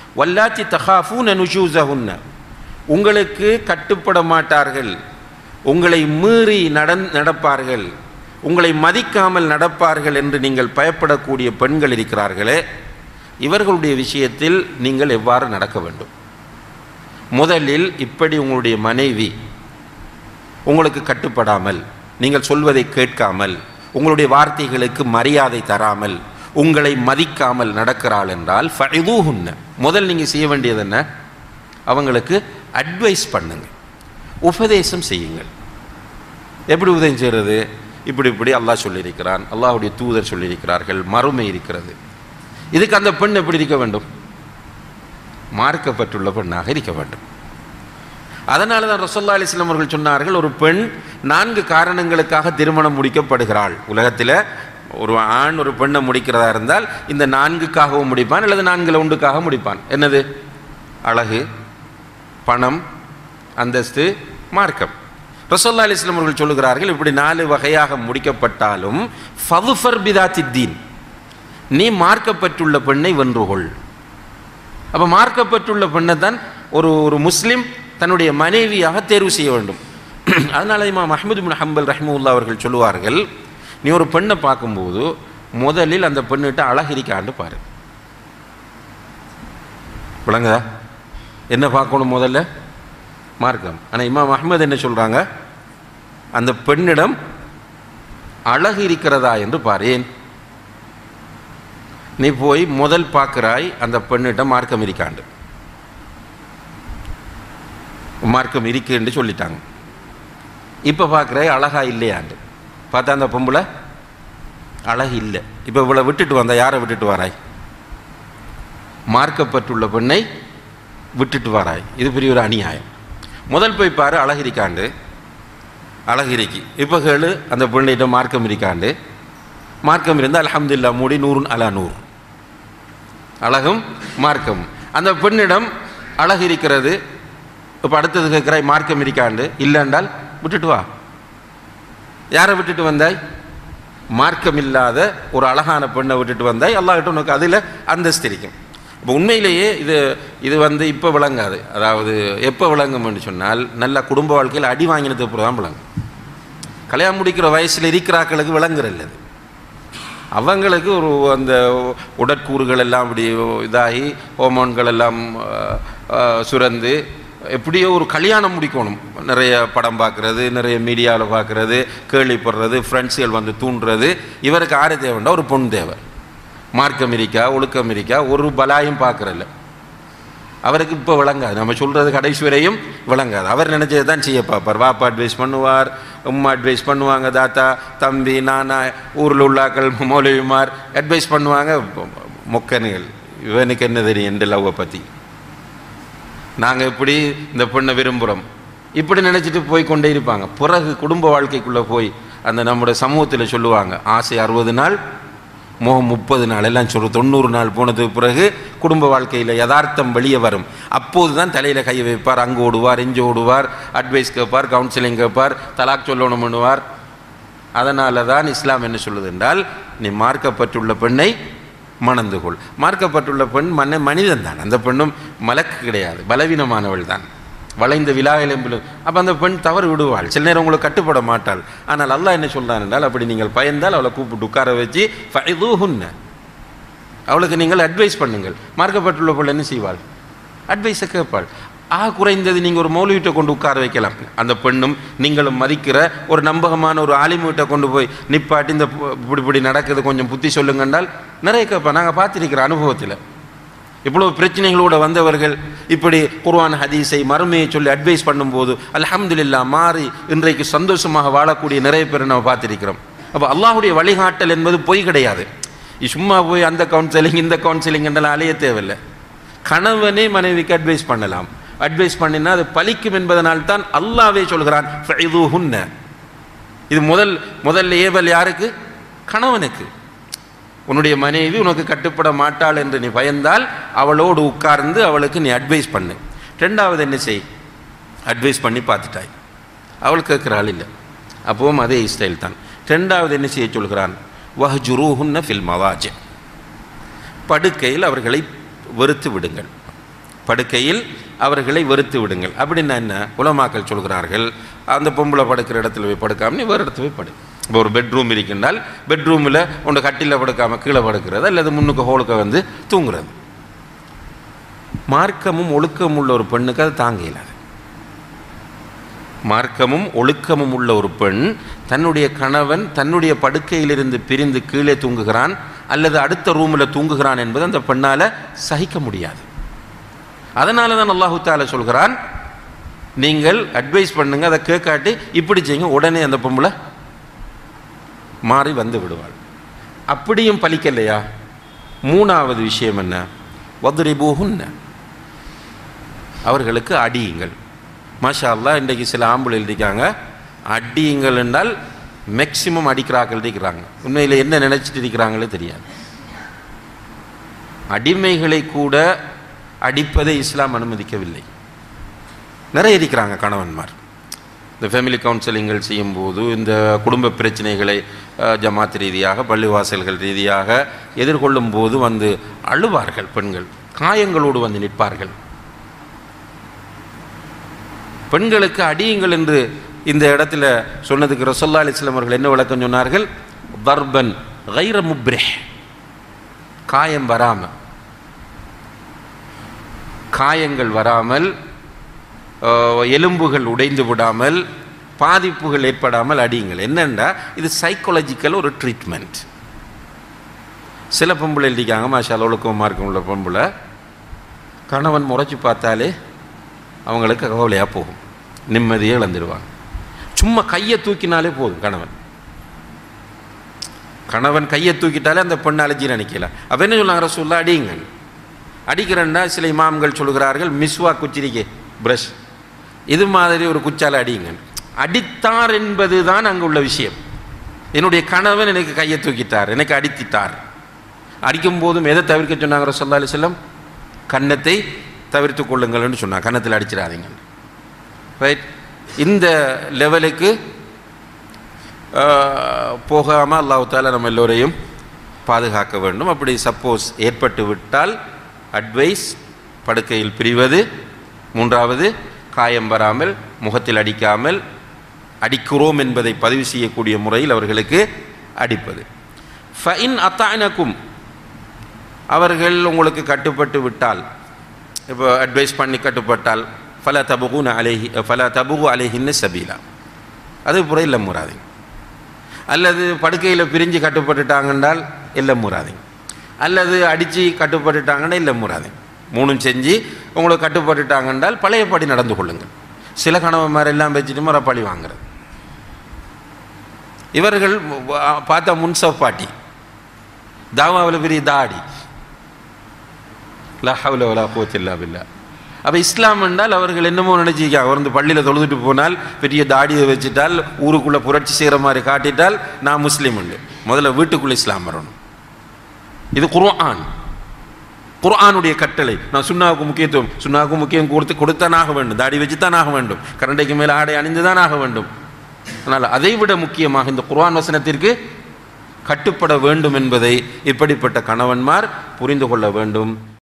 வல்லாத்தி தஹாஃபூன நுஷூசஹுன்ன உங்களுக்கு கட்டுப்பட மாட்டார்கள் உங்களை மீறி நடந் நடப்பார்கள் உங்களை மதிக்காமல் நடப்பார்கள் என்று நீங்கள் பயப்படக்கூடிய பெண்கள் இருக்கிறார்களே இவர்களுடைய விஷயத்தில் நீங்கள் எவ்வாறு நடக்க வேண்டும் முதலில் இப்படி உங்களுடைய மனைவி உங்களுக்கு கட்டுப்படாமல் நீங்கள் சொல்வதை கேட்காமல் உங்களுடைய வார்த்தைகளுக்கு மரியாதை தராமல் உங்களை மதிக்காமல் நடக்கிறாள் என்றால் ஃபைதூஹுன்ன முதல் நீங்கள் செய்ய வேண்டியது என்ன அவங்களுக்கு அட்வைஸ் பண்ணுங்க உபதேசம் செய்யுங்கள் எப்படி உதயம் செய்கிறது இப்படி இப்படி அல்லாஹ் சொல்லியிருக்கிறான் அல்லாஹ்வுடைய தூதர் சொல்லியிருக்கிறார்கள் மறுமை இருக்கிறது இதுக்கு அந்த பெண் எப்படி இருக்க வேண்டும் மார்க்கப்பட்டுள்ள பெண்ணாக இருக்க வேண்டும் அதனால தான் ரசோல்லா அலிஸ்லாம் அவர்கள் சொன்னார்கள் ஒரு பெண் நான்கு காரணங்களுக்காக திருமணம் முடிக்கப்படுகிறாள் உலகத்தில் ஒரு ஆண் ஒரு பெண்ணை முடிக்கிறதா இருந்தால் இந்த நான்குக்காகவும் முடிப்பான் அல்லது நான்கில் ஒன்றுக்காக முடிப்பான் என்னது அழகு பணம் அந்தஸ்து மார்க்கம் ரசோல்லா அலிஸ்லாம் அவர்கள் சொல்லுகிறார்கள் இப்படி நாலு வகையாக முடிக்கப்பட்டாலும் ஃபதுஃபர் பிதாத்தித்தீன் நீ மார்க்கப்பட்டுள்ள பெண்ணை வென்றுகொள் அப்போ மார்க்கப்பட்டுள்ள பெண்ணை தான் ஒரு ஒரு முஸ்லீம் தன்னுடைய மனைவியாக தேர்வு செய்ய வேண்டும் அதனால இமாம் அஹ்மது பின் ஹம்பல் ரஹ்முல்லா அவர்கள் சொல்லுவார்கள் நீ ஒரு பெண்ணை பார்க்கும்போது முதலில் அந்த பெண்ணிட்ட அழகு இருக்காண்டு பாரு விளங்குதா என்ன பார்க்கணும் முதல்ல மார்க்கம் ஆனால் இமாம் அஹ்மது என்ன சொல்கிறாங்க அந்த பெண்ணிடம் அழகு இருக்கிறதா என்று பாரு ஏன் நீ போய் முதல் பார்க்குறாய் அந்த பெண்ணிட்ட மார்க்கம் இருக்காண்டு மார்க்கம் இருக்குன்னு சொல்லிட்டாங்க இப்போ பார்க்குறாய் அழகா இல்லையாண்டு பார்த்தா அந்த பொம்பளை அழகு இல்லை இப்போ இவளை விட்டுட்டு வந்தா யாரை விட்டுட்டு வராய் மார்க்கப்பட்டுள்ள பெண்ணை விட்டுட்டு வராய் இது பெரிய ஒரு அநியாயம் முதல் போய் பாரு அழகு இருக்காண்டு அழகு இருக்கி இப்போ கேளு அந்த பெண்ணிட்ட மார்க்கம் இருக்காண்டு மார்க்கம் இருந்தால் அல்ஹம்துலில்லாஹ் மூடி நூறுன் அலா நூறு அழகும் மார்க்கம் அந்த பெண்ணிடம் அழகு இருக்கிறது இப்போ அடுத்தது கேட்குறாய் மார்க்கம் இருக்காண்டு இல்லைன்றால் விட்டுட்டு வா யாரை விட்டுட்டு வந்தாய் மார்க்கம் இல்லாத ஒரு அழகான பெண்ணை விட்டுட்டு வந்தாய் அல்லாஹ்கிட்ட உனக்கு அதில் அந்தஸ்து இருக்கும் இப்போ உண்மையிலேயே இது இது வந்து இப்போ விளங்காது அதாவது எப்போ விளங்கும்னு சொன்னால் நல்ல குடும்ப வாழ்க்கையில் அடி வாங்கினதுக்கு அப்புறம் தான் விளங்கும் கல்யாணம் முடிக்கிற வயசில் இருக்கிறாக்களுக்கு விளங்குறல்ல அது அவங்களுக்கு ஒரு அந்த உடற்கூறுகள் எல்லாம் அப்படி இதாகி ஹோமோன்கள் எல்லாம் அஹ், அஹ், சுரந்து எப்படியோ ஒரு கல்யாணம் முடிக்கணும் நிறைய படம் பார்க்குறது நிறைய மீடியாவில் பார்க்குறது கேள்விப்படுறது ஃப்ரெண்ட்ஸுகள் வந்து தூண்டுறது இவருக்கு ஆறு தேவைண்டா ஒரு பொண்ணு தேவை மார்க்கம் இருக்கா ஒழுக்கம் இருக்கா ஒரு பலாயும் பார்க்குறல்ல அவருக்கு இப்போ விளங்காது நம்ம சொல்கிறது கடைசி வரையும் விளங்காது அவர் நினச்சதை தான் செய்ய பார்ப்பார் வாப்பா அட்வைஸ் பண்ணுவார் உம்மா அட்வைஸ் பண்ணுவாங்க தாத்தா தம்பி நானா ஊரில் உள்ளாக்கள் மௌலவிமார் அட்வைஸ் பண்ணுவாங்க மொக்கனுகள் இவனுக்கு என்ன தெரியும் இந்த லவ்வை பற்றி நாங்கள் இப்படி இந்த பெண்ணை விரும்புகிறோம் இப்படி நினச்சிட்டு போய் கொண்டே இருப்பாங்க பிறகு குடும்ப வாழ்க்கைக்குள்ளே போய் அந்த நம்முடைய சமூகத்தில் சொல்லுவாங்க ஆசை அறுபது நாள் மோகம் முப்பது நாள் எல்லாம் சொல்லு தொண்ணூறு நாள் போனதுக்கு பிறகு குடும்ப வாழ்க்கையில் யதார்த்தம் வெளியே வரும் அப்போது தான் தலையில் கையை வைப்பார் அங்கே ஓடுவார் இங்கே ஓடுவார் அட்வைஸ் கேட்பார் கவுன்சிலிங் கேட்பார் தலாக் சொல்லணும் பண்ணுவார் அதனால தான் இஸ்லாம் என்ன சொல்லுது என்றால் நீ மார்க்கப்பட்டுள்ள பெண்ணை மணந்து கொள் மார்க்கப்பட்டுள்ள பெண் மன்ன மனிதன் தான் அந்த பெண்ணும் மலக்கு கிடையாது பலவீனமானவள் தான் வளைந்த விழா எலும்பில் அப்போ அந்த பெண் தவறு விடுவாள் சில நேரம் உங்களுக்கு கட்டுப்பட மாட்டாள் ஆனால் அல்லாஹ் என்ன சொல்றான் என்றால் அப்படி நீங்கள் பயந்தால் அவளை கூப்பிட்டு உட்கார வச்சு ஃபைதூஹுன்ன அவளுக்கு நீங்கள் அட்வைஸ் பண்ணுங்கள் மார்க்கப்பட்டுள்ள பொருள் என்ன செய்வாள் அட்வைஸை கேட்பாள் ஆ குறைந்தது நீங்கள் ஒரு மௌலிகிட்ட கொண்டு உட்கார வைக்கலாம் அந்த பெண்ணும் நீங்களும் மதிக்கிற ஒரு நம்பகமான ஒரு ஆலிமுகிட்ட கொண்டு போய் நிப்பாட்டி இந்த பு- இப்படி இப்படி நடக்குது கொஞ்சம் புத்தி சொல்லுங்கன்றால் நிறைய கேட்பேன் நாங்கள் பார்த்துருக்கிற அனுபவத்தில் இவ்வளவு பிரச்சனைகளோட வந்தவர்கள் இப்படி குர்ஆன் ஹதீஸை மறுமையை சொல்லி அட்வைஸ் பண்ணும்போது அல்ஹம்துலில்லாஹ் மாறி இன்றைக்கு சந்தோஷமாக வாழக்கூடிய நிறைய பேரை நம்ம பார்த்திருக்கிறோம் அப்போ அல்லாஹ்வுடைய வழிகாட்டல் என்பது பொய் கிடையாது இது சும்மா போய் அந்த கவுன்சிலிங் இந்த கவுன்சிலிங் என்றெல்லாம் அலைய தேவையில்லை கணவனே மனைவிக்கு அட்வைஸ் பண்ணலாம் அட்வைஸ் பண்ணினா அது பலிக்கும் என்பதனால் தான் அல்லாவே சொல்கிறான் "ஃபஇதுஹுன்ன." இது முதல் முதல் ஏவல் யாருக்கு கணவனுக்கு உன்னுடைய மனைவி உனக்கு கட்டுப்பட மாட்டாள் என்று நீ பயந்தால் அவளோடு உட்கார்ந்து அவளுக்கு நீ அட்வைஸ் பண்ணு ரெண்டாவது என்ன செய் அட்வைஸ் பண்ணி பார்த்துட்டாய் அவள் கேட்குறாள் இல்லை அப்பவும் அதே ஸ்டைல் தான் ரெண்டாவது என்ன செய்ய சொல்கிறான் வஹ்ஜுரூஹுன்ன ஃபில் மவாஜ் படுக்கையில் அவர்களை வெறுத்து விடுங்கள் படுக்கையில் அவர்களை வெறுத்து விடுங்கள் அப்படின்னா என்ன உலமாக்கள் சொல்கிறார்கள் அந்த பொம்பளை படுக்கிற இடத்துல போய் படுக்காம நீ வேறு இடத்துல போய் படு இப்போ ஒரு பெட்ரூம் இருக்கின்றால் பெட்ரூமில் உன்னை கட்டில் படுக்காமல் கீழே படுக்கிறது அல்லது முன்னுக்கு ஹோலுக்கு வந்து தூங்குறது மார்க்கமும் ஒழுக்கமும் உள்ள ஒரு பெண்ணுக்கு அது தாங்க இயலாது மார்க்கமும் ஒழுக்கமும் உள்ள ஒரு பெண் தன்னுடைய கணவன் தன்னுடைய படுக்கையிலிருந்து பிரிந்து கீழே தூங்குகிறான் அல்லது அடுத்த ரூமில் தூங்குகிறான் என்பது அந்த பெண்ணால் சகிக்க முடியாது அதனால தான் அல்லாஹு தாலா சொல்கிறான் நீங்கள் அட்வைஸ் பண்ணுங்க அதை கேட்காட்டி இப்படி செய்யுங்க உடனே அந்த பொம்பளை மாறி வந்து விடுவாள் அப்படியும் பலிக்கலையா மூணாவது விஷயம் என்ன வதுரிபூஹுன்ன அவர்களுக்கு அடியுங்கள் மாஷா அல்லா இன்றைக்கு சில ஆம்புல இருக்காங்க அடியுங்கள் என்றால் மேக்சிமம் அடிக்கிறார்கள் இருக்கிறாங்க உண்மையில் என்ன நினைச்சிட்டு இருக்கிறாங்களே தெரியாது அடிமைகளை கூட அடிப்பதை இஸ்லாம் அனுமதிக்கவில்லை நிறைய இருக்கிறாங்க கணவன்மார் இந்த ஃபேமிலி கவுன்சிலிங்கள் செய்யும்போது இந்த குடும்ப பிரச்சனைகளை அஹ், ஜமாத் ரீதியாக பள்ளிவாசல்கள் ரீதியாக எதிர்கொள்ளும் போது வந்து அழுவார்கள் பெண்கள் காயங்களோடு வந்து நிற்பார்கள் பெண்களுக்கு அடியுங்கள் என்று இந்த இடத்துல சொன்னதுக்கு ரசல்லா அலிஸ்லாம் அவர்கள் என்ன விளக்கம் சொன்னார்கள் தர்பன் கைர முப்ரே காயம் வராமல் காயங்கள் வராமல் அஹ், எலும்புகள் உடைந்து விடாமல் பாதிப்புகள் ஏற்படாமல் அடியுங்கள் என்னென்னா இது சைக்காலஜிக்கல் ஒரு ட்ரீட்மெண்ட் சில பொம்பளை இருக்காங்க மாஷா ஒழுக்கமாக இருக்கும் உள்ள பொம்பளை கணவன் முறைச்சி பார்த்தாலே அவங்களுக்கு கவலையாக போகும் நிம்மதியை இழந்துடுவாங்க சும்மா கையை தூக்கினாலே போதும் கணவன் கணவன் கையை தூக்கிட்டாலே அந்த பெண்ணை அலைஞ்சி நினைக்கல அப்போ என்ன சொன்னாங்க ரசூல்லா அடியுங்கள் அடிக்கிறேன்னா சில இமாம்கள் சொல்கிறார்கள் மிஸ்வா குச்சிரிக்கை பிரஷ் இது மாதிரி ஒரு குச்சால அடியுங்க அடித்தார் என்பது தான் அங்கே உள்ள விஷயம் என்னுடைய கணவன் எனக்கு கையை தூக்கிட்டார் எனக்கு அடித்திட்டார் அடிக்கும் போதும் எதை தவிர்க்க சொன்னாங்க ரசல்லா அலிஸ்லம் கன்னத்தை தவிர்த்து கொள்ளுங்கள்னு சொன்னாங்க கன்னத்தில் அடிச்சிடாதீங்க ரைட் இந்த லெவலுக்கு போகாமல் அல்லாஹ் தாலா நம்ம எல்லோரையும் பாதுகாக்க வேண்டும் அப்படி சப்போஸ் ஏற்பட்டு விட்டால் அட்வைஸ் படுக்கையில் பிரிவது மூன்றாவது காயம் வராமல் முகத்தில் அடிக்காமல் அடிக்கிறோம் என்பதை பதிவு செய்யக்கூடிய முறையில் அவர்களுக்கு அடிப்பது ஃபைன் அத்தானக்கும் அவர்கள் உங்களுக்கு கட்டுப்பட்டு விட்டால் இப்போ அட்வைஸ் பண்ணி கட்டுப்பட்டால் ஃபல தபுகுன அலேஹி ஃபல தபுகு அலேஹின்னு சபீலா அது புற இல்லை முறாதீங்க அல்லது படுக்கையில் பிரிஞ்சு கட்டுப்பட்டுட்டாங்கன்றால் இல்லை முறாதீங்க அல்லது அடித்து கட்டுப்பட்டுட்டாங்கன்னா இல்லை முறாதீங்க மூணும் செஞ்சு உங்களுக்கு கட்டுப்பட்டுட்டாங்கன்றால் பழையபடி நடந்து கொள்ளுங்கள் சில கணவன்மார் எல்லாம் வச்சுட்டு முறை பழி வாங்குறது இவர்கள் வ- பார்த்தா முன்சப் பாட்டி தாவாவில் பெரிய தாடி லா ஹவ்ல வலா குவத்த இல்லா பில்லா அப்போ இஸ்லாம் என்றால் அவர்கள் என்னமோ நினைச்சிருக்காங்க வந்து பள்ளியில் தொழுதுட்டு போனால் பெரிய தாடியை வச்சுட்டால் ஊருக்குள்ளே புரட்சி செய்கிற மாதிரி காட்டிட்டால் நான் முஸ்லீம் உண்டு முதல்ல வீட்டுக்குள்ளே இஸ்லாம் வரணும் இது குர்ஆன் குர்ஆனுடைய கட்டளை நான் சுண்ணாவுக்கு முக்கியத்துவம் சுண்ணாவுக்கு முக்கியம் கொடுத்து கொடுத்தான் ஆக வேண்டும் தாடி வச்சு தான் ஆக வேண்டும் கரண்டைக்கு மேலே ஆடை அணிந்து தான் ஆக வேண்டும் ஆனால் அதை விட முக்கியமாக இந்த குர்ஆன் வசனத்திற்கு கட்டுப்பட வேண்டும் என்பதை இப்படிப்பட்ட கணவன்மார் புரிந்து கொள்ள வேண்டும்